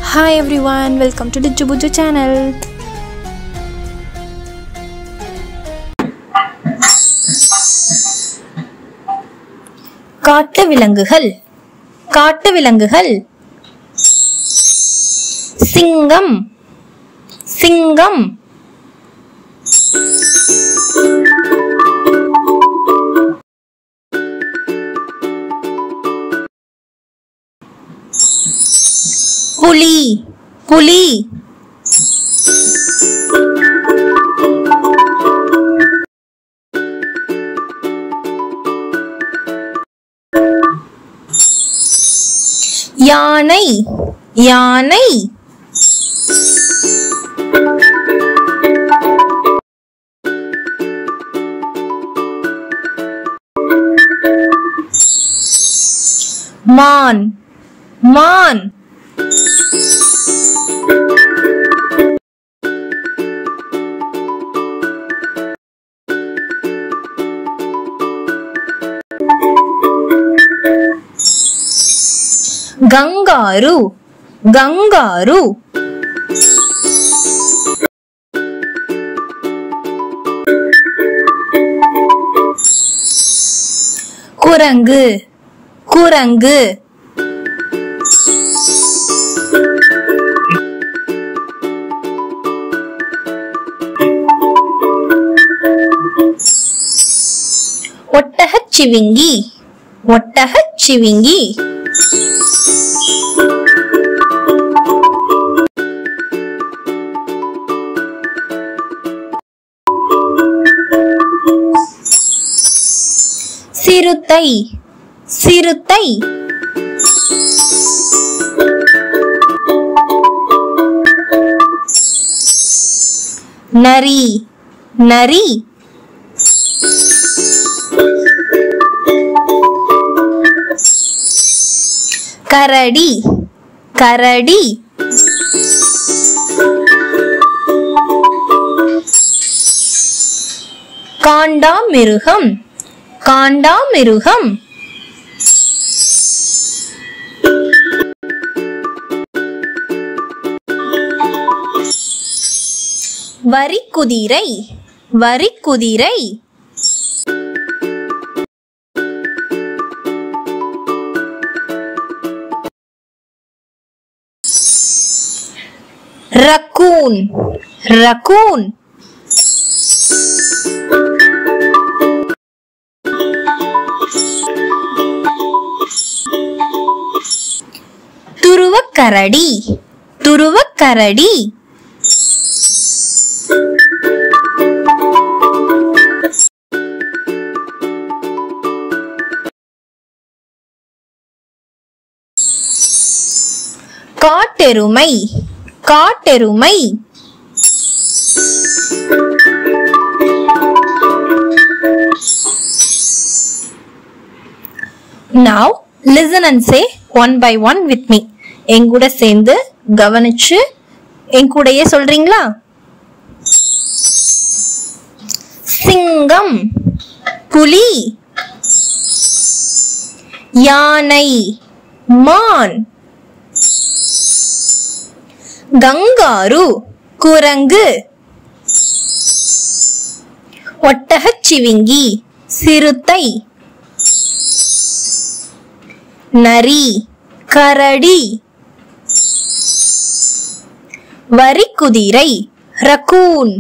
Hi everyone, welcome to the Jubuju channel. காட்டு விலங்குகள் காட்டு விலங்குகள் சிங்கம் சிங்கம் புலி புலி யானை யானை மான் மான் ಗಂಗಾರು ಗಂಗಾರು குரங்கு குரங்கு ஒட்டகச் சிவிங்கி ஒட்டகச் சிவிங்கி சிறுத்தை சிறுத்தை நரி நரி கரடி கரடி காண்டாமிருகம் காண்டாமிருகம் வரிக்குதிரை வரிக்குதிரை ரக்கூன் ரக்கூன் துருவக்கரடி துருவக்கரடி காட்டெருமை காட்டெருமை now listen and say one by one with me என் கூட சேர்ந்து கவனிச்சு என் கூடயே சொல்றீங்களா சிங்கம் புலி யானை மான் கங்காரு குரங்கு ஒட்டகச்சிவிங்கி சிறுத்தை நரி கரடி வரிக்குதிரை ரக்கூன்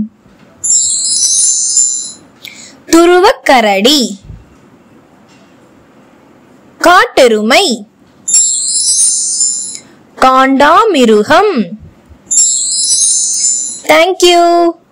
துருவக்கரடி காட்டெருமை காண்டாமிருகம் தேங்க்யூ